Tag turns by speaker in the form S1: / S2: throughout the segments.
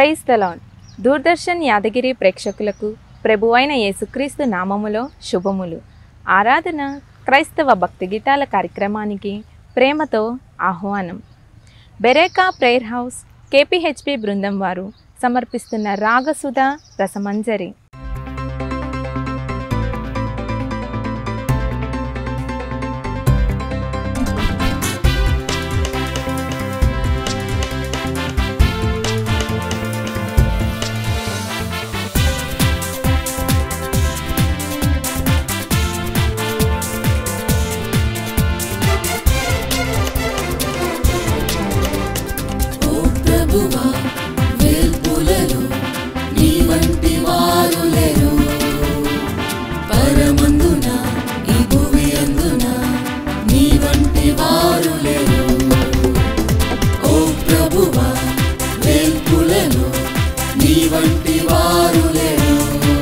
S1: praise దలాన్ Doordarshan Yadagiri ప్రేక్షకులకు ప్రభువైన యేసుక్రీస్తు నామములో శుభములు ఆరాధన క్రైస్తవ భక్తి గీతాల కార్యక్రమానికి ప్రేమతో ఆహ్వానం బెరేకా ప్రేయర్ హౌస్ కేపీహెచ్పి బృందం వారు సమర్పిస్తున్న రాగసుధ రసమంజరి
S2: ఓ ప్రభువా వేల్పులలో నీ వంటి వారు లేరు పరమందున ఈ భూమి అందున నీ వంటి వారు లేరు ఓ ప్రభువా వేల్పులలో నీ వంటి వారు లేరు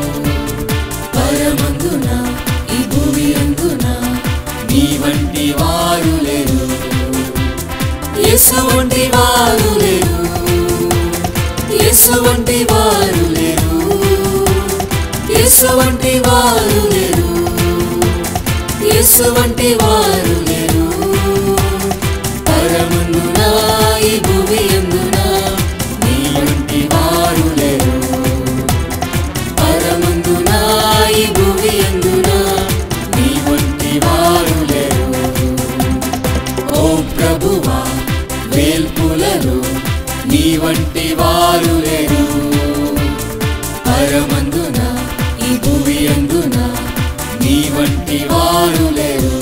S2: పరమందున ఈ భూమి అందున నీ వంటి వారు లేరు యేసు వంటి వారు లేరు యేసు వంటి వారు లేరు యేసు వంటి వారు లేరు యేసు వంటి వారు లేరు పరమందున ఈ భూమి అందున నీ వంటి వారు లేరు పరమందున ఈ భూమి అందున నీ వంటి వారు లేరు ఓ ప్రభువా వేల్పులలో నీ వంటి వారు లేరు పరమందున ఈ భూమి అందున నీ వంటి వారు లేరు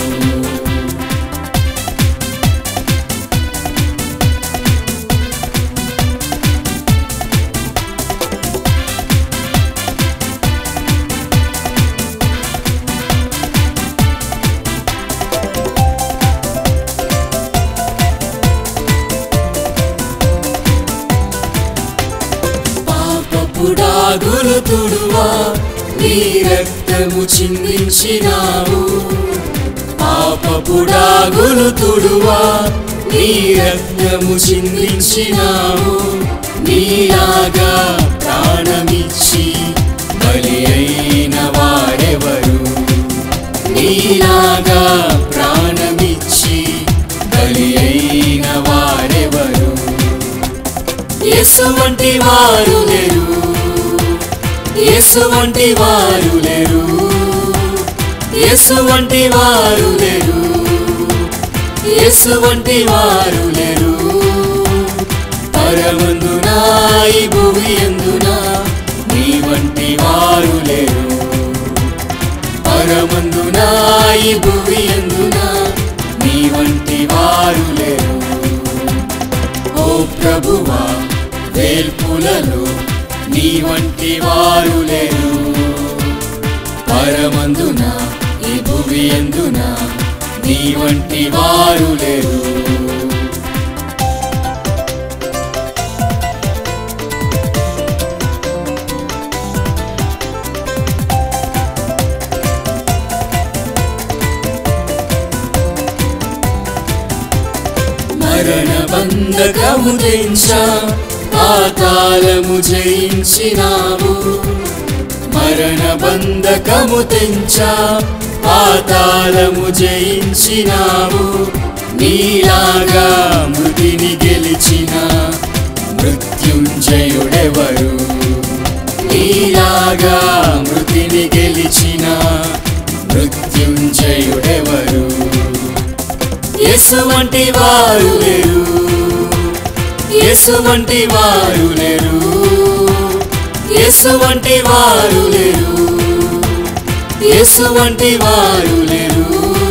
S2: పాపపుడాగులు తుడువా నీ రక్తము చిందించినావు పాపపుడాగులు తుడువా నీ రక్తము చిందించినావు నీలాగా ప్రాణమిచ్చి బలి అయిన వాడెవరు నీలాగా ప్రాణమిచ్చి బలి అయిన వాడెవరు యేసు వంటి వారు లేరు యేసు వంటి వారు లేరు యేసు వంటి వారు లేరు యేసు వంటి వారు లేరు పరమందున ఈ భూమి ఎందున నీ వంటి వారు లేరు పరమందున ఈ భూమి ఎందున నీ వంటి వారు లేరు ఓ ప్రభువా వేల్పులలో నీ వంటి వారు లేరు పరమందున ఈ భూమి ఎందున నీ వంటి వారు లేరు మరణ బంధకము తెంచా పాతాళము జయించినావు మరణ బంధకము తెంచా పాతాళము జయించినావు నీలాగా మృతిని గెలిచిన మృత్యుంజయుడెవరు నీలాగా మృతిని గెలిచిన మృత్యుంజయుడెవరు యేసు వంటి వారు లేరు యేసు వంటి వారు లేరు యేసు వంటి వారు లేరు యేసు వంటి వారు లేరు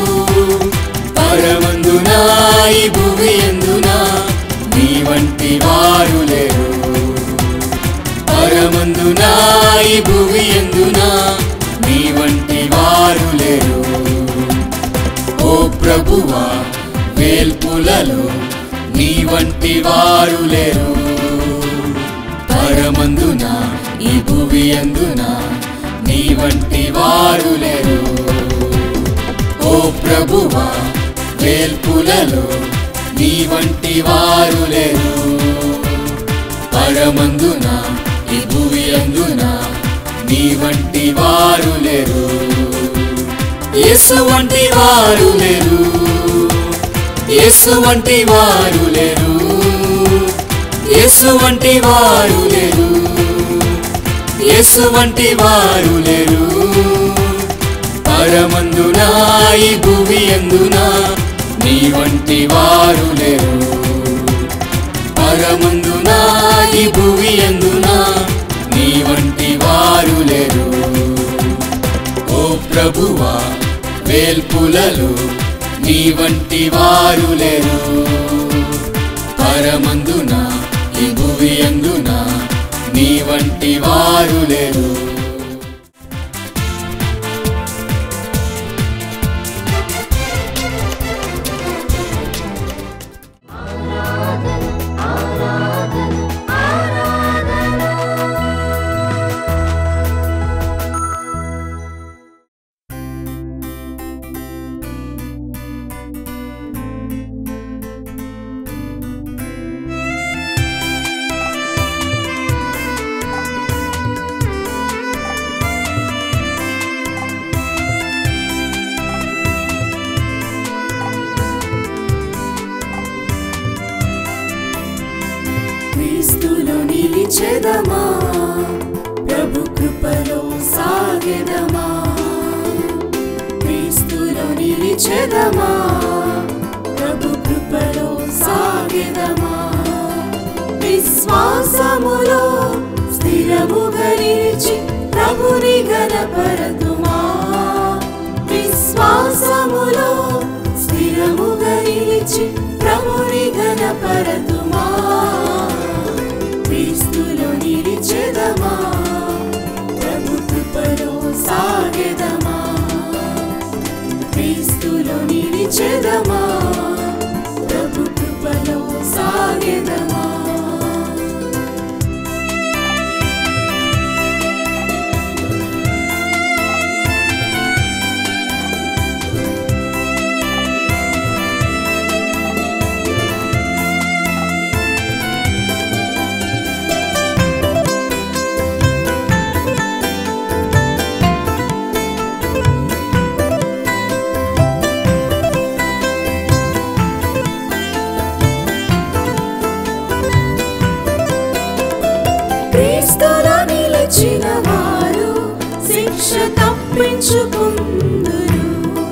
S2: పరమందున ఈ భూమి ఎందున నీ వంటి వారు లేరు పరమందున ఈ భూమి ఎందున నీ వంటి వారు లేరు ఓ ప్రభువా వేల్పులలో నీ వంటి వారు లేరు పరమందున ఈ భూమి అందున నీ వంటి వారు లేరు ఓ ప్రభువా వేల్పులలో నీ వంటి వారు లేరు పరమందున ఈ భూమి అందున నీ వంటి వారు లేరు యేసు వంటి వారు లేరు యేసు వంటి వారు లేరు యేసు వంటి వారు లేరు యేసు వంటి వారు లేరు పరమందున ఈ భూమి అందున నీ వంటి వారు లేరు పరమందున ఈ భూమి అందున నీ వంటి వారు లేరు ఓ ప్రభువా వేల్పులలో నీ వంటి వారు లేరు పరమందున ఈ భూమి అందున నీ వంటి వారు లేరు
S3: క్రీస్తులో నిలిచెదమా ప్రభు కృపలో సాగెదమా క్రీస్తులో నిలిచెదమా ప్రభు కృపలో సాగెదమా విశ్వాసములో స్థిరముగా నిలిచి ప్రభుని గణపరతుమా విశ్వాసములో స్థిరముగా నిలిచి ప్రభుని గణపరతుమా క్రీస్తులో నిలిచెదమా ప్రభు కృపలో సాగెదమా క్రీస్తులో నిలిచెదమా ప్రభు కృపలో సాగెదమా క్రీస్తులో నిలిచిన వారు శిక్ష తప్పించుకుందురు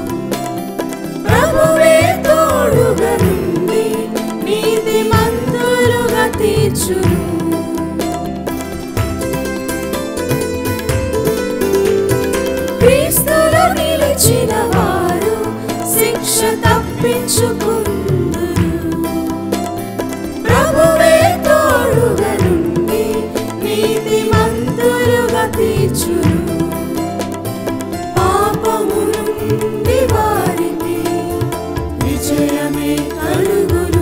S3: ప్రభువే తోడుగా నుండి నీతి మందులుగా తీర్చును క్రీస్తులో నిలిచిన వారు శిక్ష తప్పించుకుందురు ప్రభువే తోడుగా నుండి నీతి మంతులుగా తీర్చును పాపము నుండి వారికి విజయమే కలుగును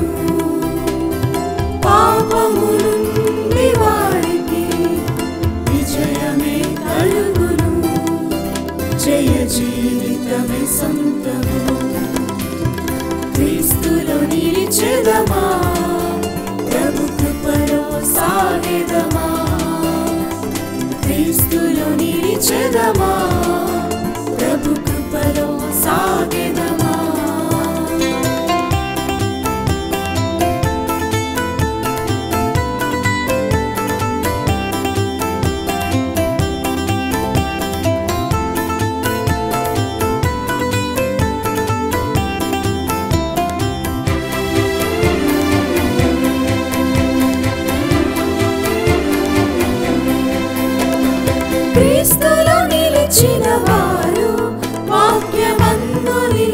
S3: పాపము నుండి వారికి విజయమే కలుగును జయ జీవితమే సొంతము క్రీస్తులో నిలిచెదమా ప్రభు కృపలో సాగెదమా క్రీస్తులో నిలిచెదమా ప్రభు కృపలో సాగెదమా క్రీస్తులో నిలిచిన వారు వాక్యమందు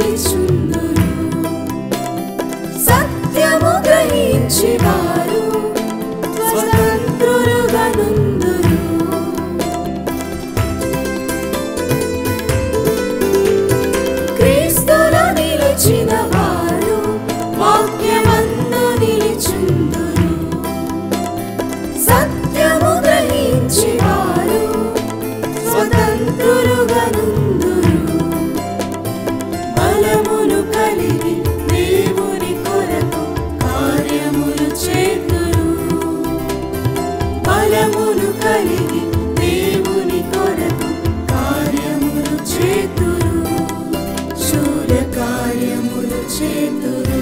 S3: చేతురు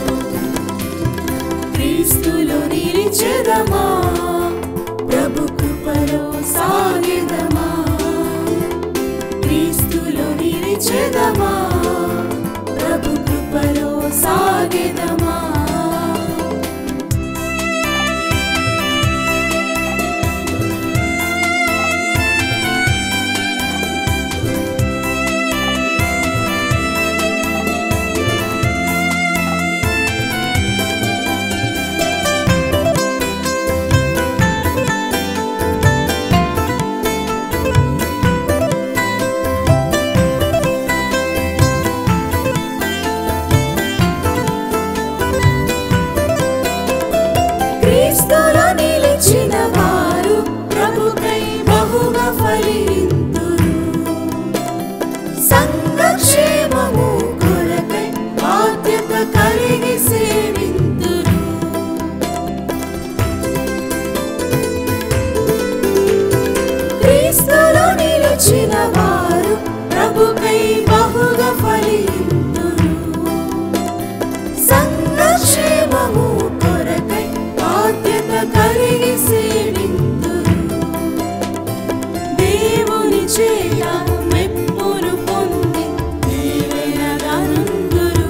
S3: క్రీస్తులో నిలిచెదమా ప్రభు కృపలో సాగెదమా క్రీస్తులో నిలిచెదమా ప్రభు కృపలో సాగెదమా క్రీస్తులో నిలిచిన వారు ప్రభుకై బహుగా ఫలింతురు సంఘక్షేమము కొరకై బాధ్యత కలిగి సేవింతురు క్రీస్తులో నిలిచిన వారు ప్రభుకై బహుగా ఫలింతురు సంఘక్షేమము కొరకై బాధ్యత కలిగి సేవింతురు దేవుని చేయ మెప్పును పొంది దేవెనగనుందురు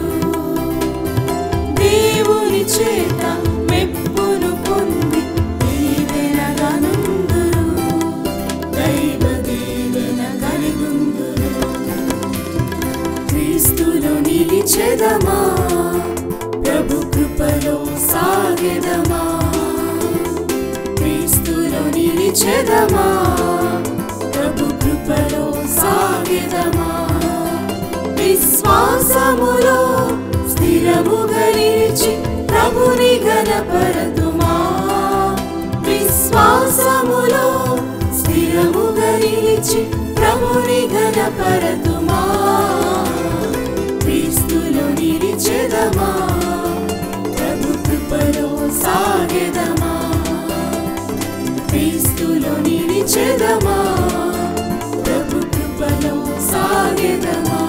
S3: దేవుని చేత మెప్పును పొంది దేవెనగనుందురు దైవ దీవెన కలిగుందురు క్రీస్తులో నిలిచెదమా ప్రభు కృపలో సాగెదమా క్రీస్తులో నిలిచెదమా ప్రభు కృపలో సాగెదమా విశ్వాసములో స్థిరముగా నిలిచి ప్రభుని గణపరతుమా విశ్వాసములో స్థిరముగా నిలిచి ప్రభుని గణపరతుమా క్రీస్తులో నిలిచెదమా ప్రభు కృపలో సాగెదమా క్రీస్తులో నిలిచెదమా ప్రభు కృపలో సాగెదమా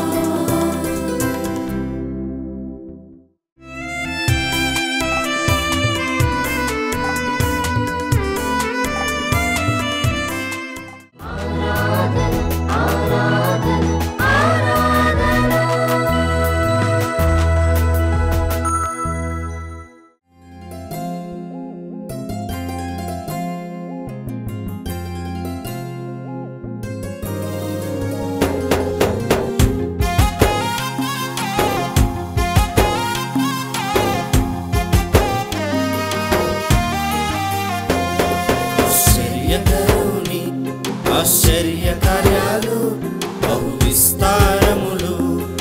S2: ఆశ్చర్యకరుని ఆశ్చర్య కార్యాలు బహు విస్తారములు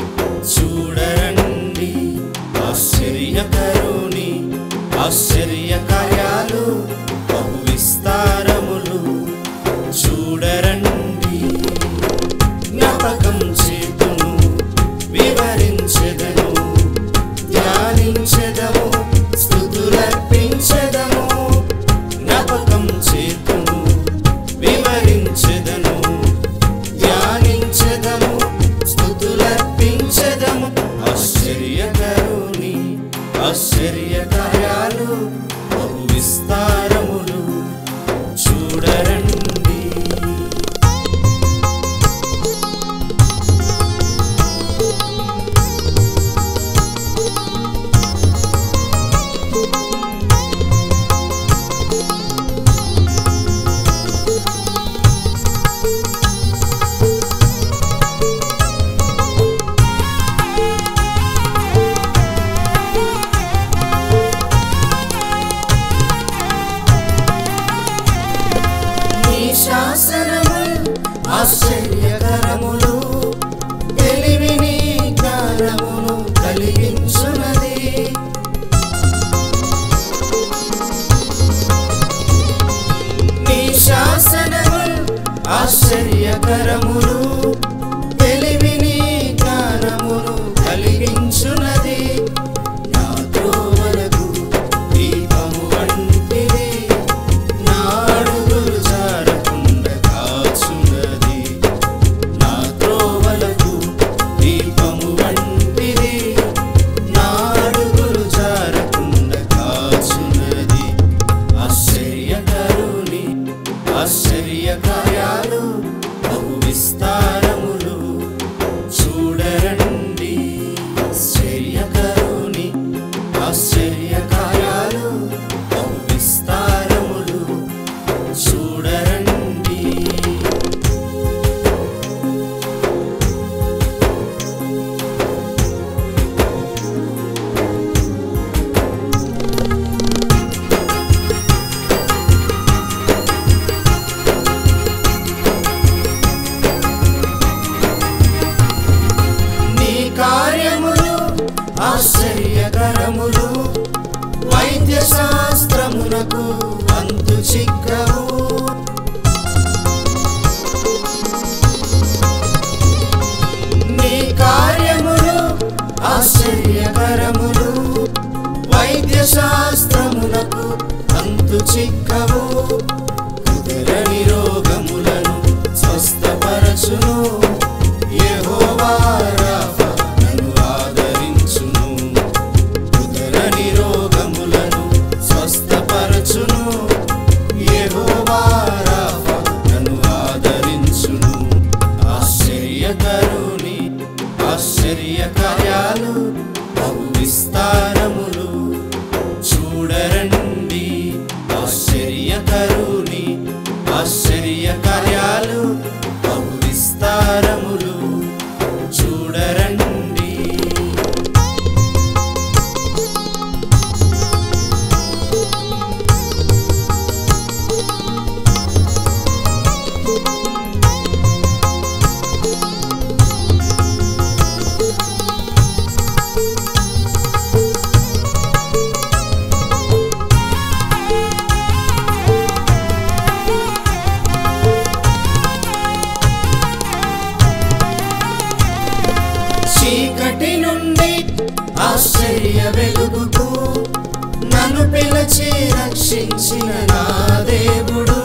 S2: చూడరండి ఆశ్చర్యకరుని ఆశ్చర్య కార్యాలు బహు విస్తారములు చూడరండి జ్ఞాపకం చేతును వివరించెదను ధ్యానించెదము స్థుతులర్పించెదము జ్ఞాపకం చేతును వివరించెదను ధ్యానించెదము స్థుతులర్పించెదము ఆశ్చర్యకరుని ఆశ్చర్య కార్యాలు బహు విస్తారములు చూడరండి
S3: క్రీస్తులో
S2: ఆశ్చర్యకరములు వైద్య శాస్త్రమునకు అంతు చిక్కవు నీ కార్యములు ఆశ్చర్యకరములు వైద్య శాస్త్రమునకు అంతు చిక్కవు కుదరని రోగములను స్వస్థపరచును యెహోవా రాఫా నన్ను ఆదరించును కుదరని రోగములను స్వస్థపరచును యెహోవా రాఫా నన్ను ఆదరించును ఆశ్చర్యకరుని ఆశ్చర్య కార్యాలు బహు విస్తారములు చూడరండి ఆశ్చర్యకరుని ఆశ్చర్య కార్యాలు బహు విస్తారములు చూడరండి చీకటి నుండి ఆశ్చర్య వెలుగుకు నన్ను పిలిచి రక్షించిన నా దేవుడు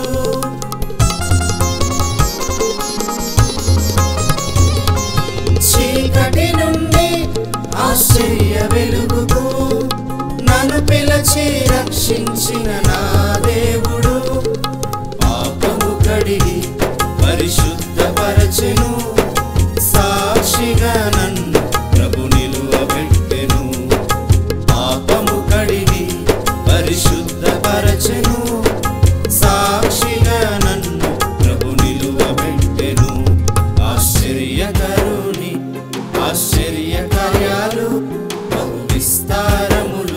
S2: చీకటి నుండి ఆశ్చర్య వెలుగుకు నన్ను పిలిచి రక్షించిన నా దేవుడు పాపము కడిగి పరిశుద్ధపరచెను సాక్షిగా నన్ను ప్రభు నిలువబెట్టెను పాపము కడిగి పరిశుద్ధపరచెను సాక్షిగా నన్ను ప్రభు నిలువబెట్టెను ఆశ్చర్యకరుని ఆశ్చర్య కార్యాలు బహు విస్తారములు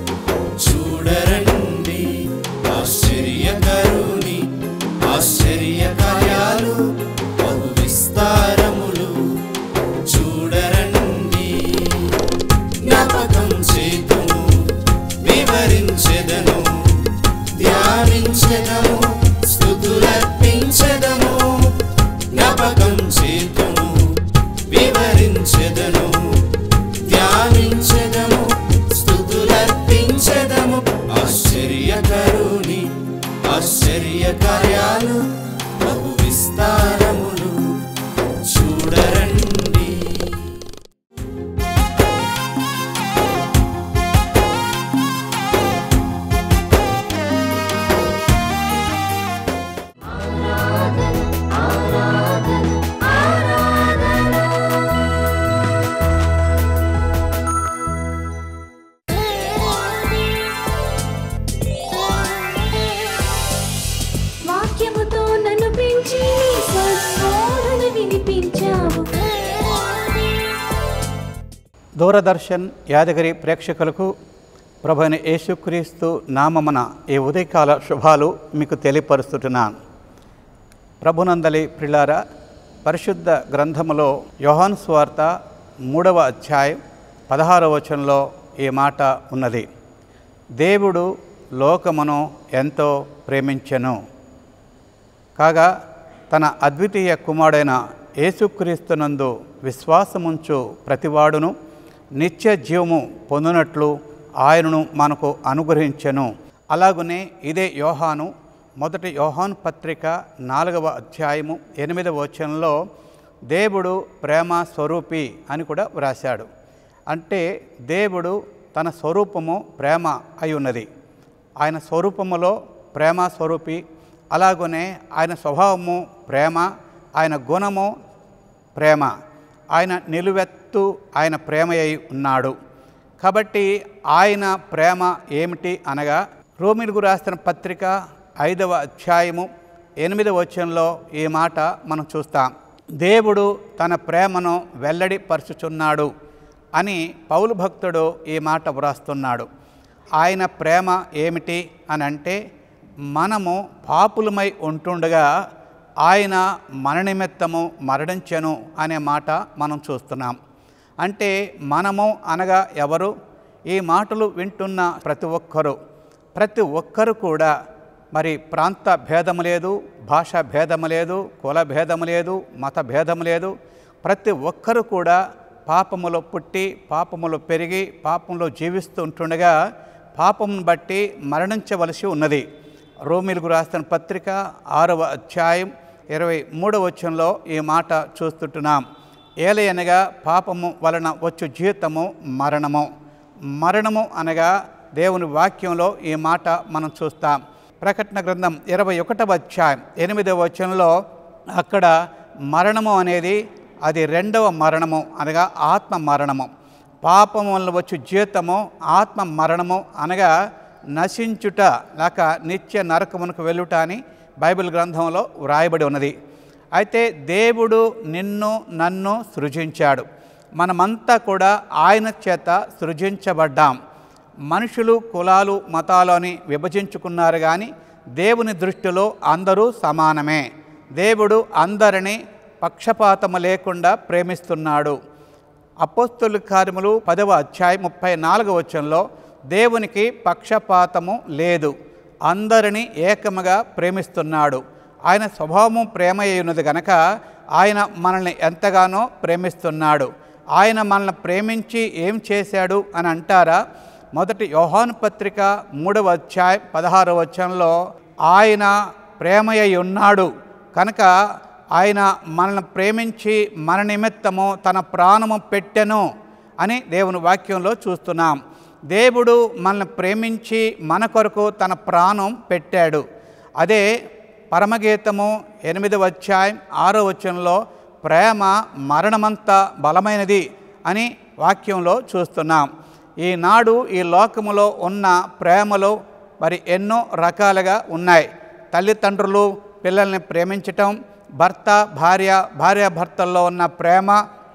S2: చూడరండి ఆశ్చర్యకరుని ఆశ్చర్య కార్యాలు బహు విస్తారములు చూడరండి జ్ఞాపకం చేతును వివరించెదను ధ్యానించెదము స్థుతులర్పించెదము జ్ఞాపకం చేతును వివరించెదను ధ్యానించెదము స్థుతులర్పించెదము ఆశ్చర్యకరుని ఆశ్చర్య కార్యాలు బహు విస్తారములు చూడరండి
S3: వాక్యముతో నన్ను పెంచి నీ స్వస్మరణ వినిపించావు
S4: దూరదర్శన్ యాదగిరి ప్రేక్షకులకు ప్రభుని యేసుక్రీస్తు నామమున ఈ ఉదయకాల శుభాలు మీకు తెలియపరుస్తున్నాను ప్రభునందలి ప్రిలార పరిశుద్ధ గ్రంథములో యోహాన్ స్వార్త మూడవ అధ్యాయం పదహారవ వచనంలో ఈ మాట ఉన్నది దేవుడు లోకమును ఎంతో ప్రేమించెను కాగా తన అద్వితీయ కుమారుడైన యేసుక్రీస్తునందు విశ్వాసముంచు ప్రతివాడును నిత్య జీవము పొందినట్లు ఆయనను మనకు అనుగ్రహించెను అలాగునే ఇదే యోహాను మొదటి యోహాను పత్రిక నాలుగవ అధ్యాయము ఎనిమిదవ వచనంలో దేవుడు ప్రేమ స్వరూపి అని కూడా వ్రాశాడు అంటే దేవుడు తన స్వరూపము ప్రేమ అయి ఉన్నది ఆయన స్వరూపములో ప్రేమ స్వరూపి అలాగనే ఆయన స్వభావము ప్రేమ ఆయన గుణము ప్రేమ ఆయన నిలువెత్తు ఆయన ప్రేమ అయి ఉన్నాడు కాబట్టి ఆయన ప్రేమ ఏమిటి అనగా రోమిలకు రాసిన పత్రిక ఐదవ అధ్యాయము ఎనిమిదవ వచనంలో ఈ మాట మనం చూస్తాం దేవుడు తన ప్రేమను వెల్లడిపరుచుచున్నాడు అని పౌలు భక్తుడు ఈ మాట వ్రాస్తున్నాడు ఆయన ప్రేమ ఏమిటి అని అంటే మనము పాపులమై ఉంటుండగా ఆయన మన నిమిత్తము మరణించెను అనే మాట మనం చూస్తున్నాం అంటే మనము అనగా ఎవరు ఈ మాటలు వింటున్న ప్రతి ఒక్కరూ ప్రతి ఒక్కరు కూడా మరి ప్రాంత భేదము లేదు భాష భేదము లేదు కుల భేదము లేదు మత భేదము లేదు ప్రతి ఒక్కరు కూడా పాపములో పుట్టి పాపములో పెరిగి పాపంలో జీవిస్తూ ఉంటుండగా పాపమును బట్టి మరణించవలసి ఉన్నది రోమిలకు రాసిన పత్రిక ఆరవ అధ్యాయం ఇరవై మూడవ వచనంలో ఈ మాట చూస్తుంటున్నాం ఏలయనగా పాపము వలన వచ్చు జీతము మరణము మరణము అనగా దేవుని వాక్యంలో ఈ మాట మనం చూస్తాం ప్రకటన గ్రంథం ఇరవై ఒకటవ అధ్యాయం ఎనిమిదవ వచనంలో అక్కడ మరణము అనేది అది రెండవ మరణము అనగా ఆత్మ మరణము పాపము వలన వచ్చు జీతము ఆత్మ మరణము అనగా నశించుట లేక నిత్య నరకమునకు వెళ్ళుట అని బైబిల్ గ్రంథంలో వ్రాయబడి ఉన్నది అయితే దేవుడు నిన్ను నన్ను సృజించాడు మనమంతా కూడా ఆయన చేత సృజించబడ్డాం మనుషులు కులాలు మతాలు అని విభజించుకున్నారు కానీ దేవుని దృష్టిలో అందరూ సమానమే దేవుడు అందరినీ పక్షపాతము లేకుండా ప్రేమిస్తున్నాడు అపోస్తుల కార్యములు పదవ అధ్యాయం ముప్పై నాలుగవ వచనంలో దేవునికి పక్షపాతము లేదు అందరినీ ఏకముగా ప్రేమిస్తున్నాడు ఆయన స్వభావము ప్రేమ అయి ఉన్నది గనక ఆయన మనల్ని ఎంతగానో ప్రేమిస్తున్నాడు ఆయన మనల్ని ప్రేమించి ఏం చేశాడు అని అంటారా మొదటి యోహాను పత్రిక మూడవ అధ్యాయం పదహారవ వచనంలో ఆయన ప్రేమయ్య ఉన్నాడు కనుక ఆయన మనల్ని ప్రేమించి మన నిమిత్తము తన ప్రాణము పెట్టెను అని దేవుని వాక్యంలో చూస్తున్నాం దేవుడు మనల్ని ప్రేమించి మన కొరకు తన ప్రాణం పెట్టాడు అదే పరమగీతము ఎనిమిదవ అధ్యాయం ఆరో వచనంలో ప్రేమ మరణమంత బలమైనది అని వాక్యంలో చూస్తున్నాం ఈనాడు ఈ లోకములో ఉన్న ప్రేమలు మరి ఎన్నో రకాలుగా ఉన్నాయి తల్లిదండ్రులు పిల్లల్ని ప్రేమించటం భర్త భార్య భార్యాభర్తల్లో ఉన్న ప్రేమ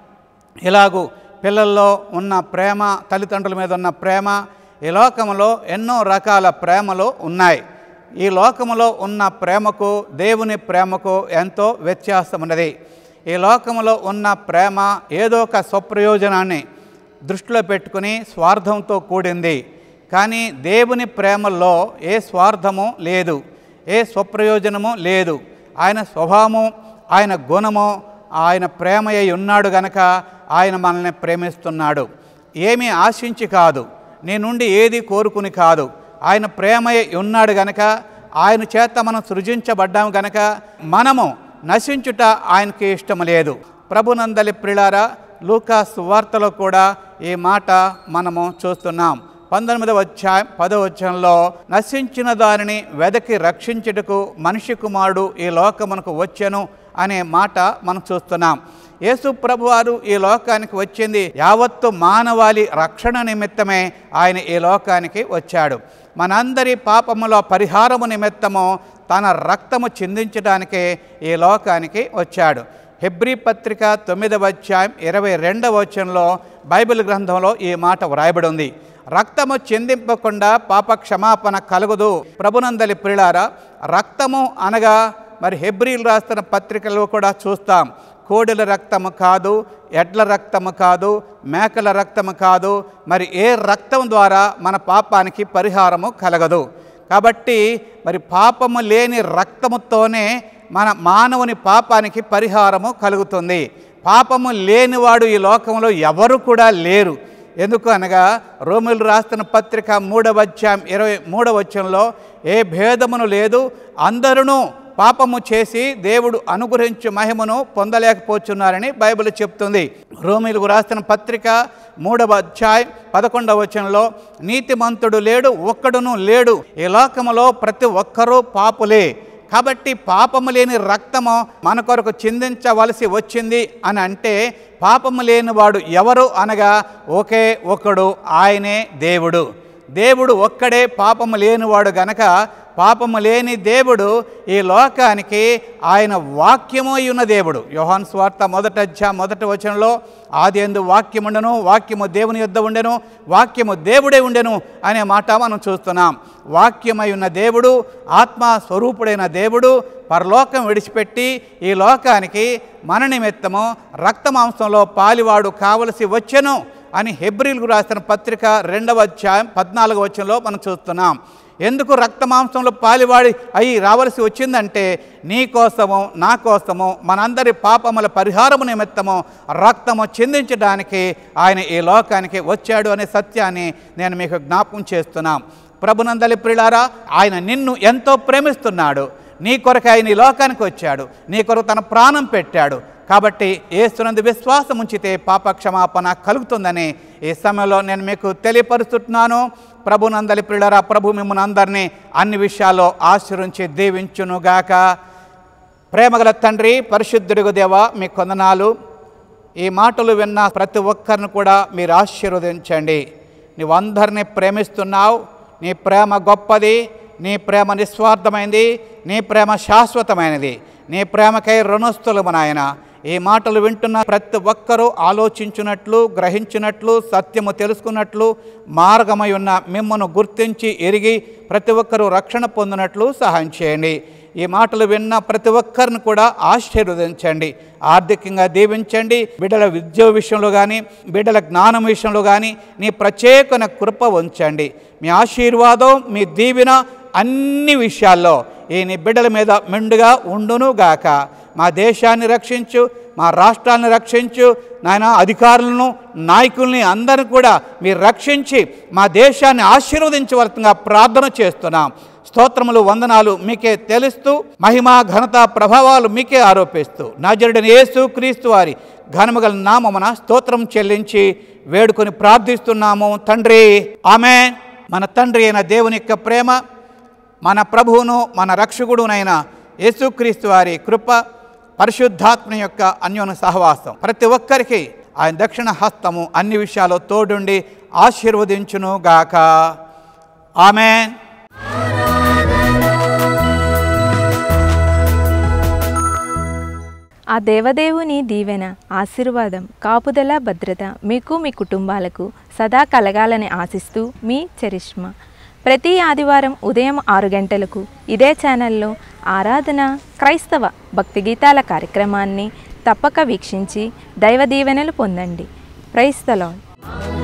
S4: ఇలాగూ పిల్లల్లో ఉన్న ప్రేమ తల్లిదండ్రుల మీద ఉన్న ప్రేమ ఈ లోకములో ఎన్నో రకాల ప్రేమలు ఉన్నాయి ఈ లోకములో ఉన్న ప్రేమకు దేవుని ప్రేమకు ఎంతో వ్యత్యాసం ఉన్నది ఈ లోకములో ఉన్న ప్రేమ ఏదో ఒక స్వప్రయోజనాన్ని దృష్టిలో పెట్టుకుని స్వార్థంతో కూడింది కానీ దేవుని ప్రేమలో ఏ స్వార్థము లేదు ఏ స్వప్రయోజనము లేదు ఆయన స్వభావము ఆయన గుణము ఆయన ప్రేమయ్య ఉన్నాడు గనక ఆయన మనల్ని ప్రేమిస్తున్నాడు ఏమీ ఆశించి కాదు నీ నుండి ఏది కోరుకుని కాదు ఆయన ప్రేమయ్య ఉన్నాడు గనక ఆయన చేత మనం సృజించబడ్డాము గనక మనము నశించుట ఆయనకి ఇష్టం లేదు ప్రభునందలి ప్రిలారా లూకాస్ వార్తలో కూడా ఈ మాట మనము చూస్తున్నాం పంతొమ్మిదవ అధ్యాయం పదవ అధ్యాయంలో నశించిన దానిని వెదకి రక్షించుటకు మనిషి కుమారుడు ఈ లోకమునకు వచ్చెను అనే మాట మనం చూస్తున్నాం యేసు ప్రభువారు ఈ లోకానికి వచ్చింది యావత్తు మానవాళి రక్షణ నిమిత్తమే ఆయన ఈ లోకానికి వచ్చాడు మనందరి పాపముల పరిహారము నిమిత్తము తన రక్తము చిందించడానికే ఈ లోకానికి వచ్చాడు హెబ్రీ పత్రిక తొమ్మిదవ అధ్యాయం ఇరవై రెండవ వచనంలో బైబిల్ గ్రంథంలో ఈ మాట వ్రాయబడి ఉంది రక్తము చెందింపకుండా పాప క్షమాపణ కలుగుదు ప్రభునందలి ప్రిలారా రక్తము అనగా మరి హెబ్రిల్ రాస్తున్న పత్రికలో కూడా చూస్తాం కోడెల రక్తము కాదు ఎడ్ల రక్తము కాదు మేకల రక్తము కాదు మరి ఏ రక్తం ద్వారా మన పాపానికి పరిహారము కలగదు కాబట్టి మరి పాపము లేని రక్తముతోనే మన మానవుని పాపానికి పరిహారము కలుగుతుంది పాపము లేనివాడు ఈ లోకంలో ఎవరు కూడా లేరు ఎందుకు అనగా రోమిలు రాస్తున్న పత్రిక మూడవ అధ్యాయం ఇరవై మూడవ వచ్చంలో ఏ భేదమును లేదు అందరూ పాపము చేసి దేవుడు అనుగ్రహించు మహిమను పొందలేకపోతున్నారని బైబిల్ చెప్తుంది రోమిలకు రాస్తున్న పత్రిక మూడవ అధ్యాయం పదకొండవ వచనంలో నీతిమంతుడు లేడు ఒక్కడును లేడు ఈ లోకములో ప్రతి ఒక్కరూ పాపులే కాబట్టి పాపము లేని రక్తము మన కొరకు చిందించవలసి వచ్చింది అని అంటే పాపము లేనివాడు ఎవరు అనగా ఒకే ఒకడు ఆయనే దేవుడు దేవుడు ఒక్కడే పాపము లేనివాడు గనక పాపము లేని దేవుడు ఈ లోకానికి ఆయన వాక్యము అయి ఉన్న దేవుడు యోహాన్ స్వార్త మొదట అధ్యాయం మొదటి వచనంలో ఆది ఎందు వాక్యముండెను వాక్యము దేవుని యొద్ద ఉండెను వాక్యము దేవుడే ఉండెను అనే మాట మనం చూస్తున్నాం వాక్యమై ఉన్న దేవుడు ఆత్మ స్వరూపుడైన దేవుడు పరలోకం విడిచిపెట్టి ఈ లోకానికి మన నిమిత్తము రక్తమాంసంలో పాలివాడు కావలసి వచ్చెను అని హెబ్రిల్కు రాసిన పత్రిక రెండవ అధ్యాయం పద్నాలుగవ వచనంలో మనం చూస్తున్నాం ఎందుకు రక్తమాంసంలో పాలివాడి అయి రావలసి వచ్చిందంటే నీ కోసము నా కోసము మనందరి పాపముల పరిహారము నిమిత్తము రక్తము చిందించడానికి ఆయన ఈ లోకానికి వచ్చాడు అనే సత్యాన్ని నేను మీకు జ్ఞాపకం చేస్తున్నాం ప్రభునందలి ప్రిలారా ఆయన నిన్ను ఎంతో ప్రేమిస్తున్నాడు నీ కొరకు ఆయన ఈ లోకానికి వచ్చాడు నీ కొరకు తన ప్రాణం పెట్టాడు కాబట్టి ఏస్తునందు విశ్వాసం ఉంచితే పాప క్షమాపణ కలుగుతుందని ఈ సమయంలో నేను మీకు తెలియపరుస్తున్నాను ప్రభునందలి ప్రియులరా ప్రభు మిమ్మల్ని అందరినీ అన్ని విషయాల్లో ఆశ్రయించి దీవించునుగాక ప్రేమగల తండ్రి పరిశుద్ధుడిగు దేవ మీ కొందనాలు ఈ మాటలు విన్న ప్రతి ఒక్కరిని కూడా మీరు ఆశీర్వదించండి నువ్వు అందరినీ ప్రేమిస్తున్నావు నీ ప్రేమ గొప్పది నీ ప్రేమ నిస్వార్థమైనది నీ ప్రేమ శాశ్వతమైనది నీ ప్రేమకై రుణస్థులము నాయన ఈ మాటలు వింటున్న ప్రతి ఒక్కరూ ఆలోచించున్నట్లు గ్రహించినట్లు సత్యము తెలుసుకున్నట్లు మార్గమై ఉన్న మిమ్మను గుర్తించి ఎరిగి ప్రతి ఒక్కరూ రక్షణ పొందినట్లు సహాయం చేయండి ఈ మాటలు విన్న ప్రతి ఒక్కరిని కూడా ఆశీర్వదించండి ఆర్థికంగా దీవించండి బిడ్డల విద్య విషయంలో కానీ బిడ్డల జ్ఞానం విషయంలో కానీ నీ ప్రత్యేకన కృప ఉంచండి మీ ఆశీర్వాదం మీ దీవెన అన్ని విషయాల్లో ఈ నీ బిడ్డల మీద మెండుగా ఉండును గాక మా దేశాన్ని రక్షించు మా రాష్ట్రాన్ని రక్షించు నాయన అధికారులను నాయకుల్ని అందరిని కూడా మీరు రక్షించి మా దేశాన్ని ఆశీర్వదించవలసిందిగా ప్రార్థన చేస్తున్నాం స్తోత్రములు వందనాలు మీకే తెలుస్తూ మహిమ ఘనత ప్రభావాలు మీకే ఆరోపిస్తూ నాజరుడని యేసు క్రీస్తు వారి ఘనముగల నామమున స్తోత్రం చెల్లించి వేడుకొని ప్రార్థిస్తున్నాము తండ్రి ఆమె మన తండ్రి అయిన దేవుని యొక్క ప్రేమ మన ప్రభువును మన రక్షకుడునైన యేసుక్రీస్తు వారి కృప పరిశుద్ధాత్మ యొక్క అన్యోన సహవాసం ప్రతి ఒక్కరికి ఆయన దక్షిణ హస్తము అన్ని విషయాలు తోడుండి ఆశీర్వదించును గాక ఆమె
S1: ఆ దేవదేవుని దీవెన ఆశీర్వాదం కాపుదల భద్రత మీకు మీ కుటుంబాలకు సదా కలగాలని ఆశిస్తూ మీ చరిష్మా ప్రతి ఆదివారం ఉదయం ఆరు గంటలకు ఇదే ఛానల్లో ఆరాధన క్రైస్తవ భక్తి గీతాల కార్యక్రమాన్ని తప్పక వీక్షించి దైవ దీవెనలు పొందండి క్రైస్తలాడ్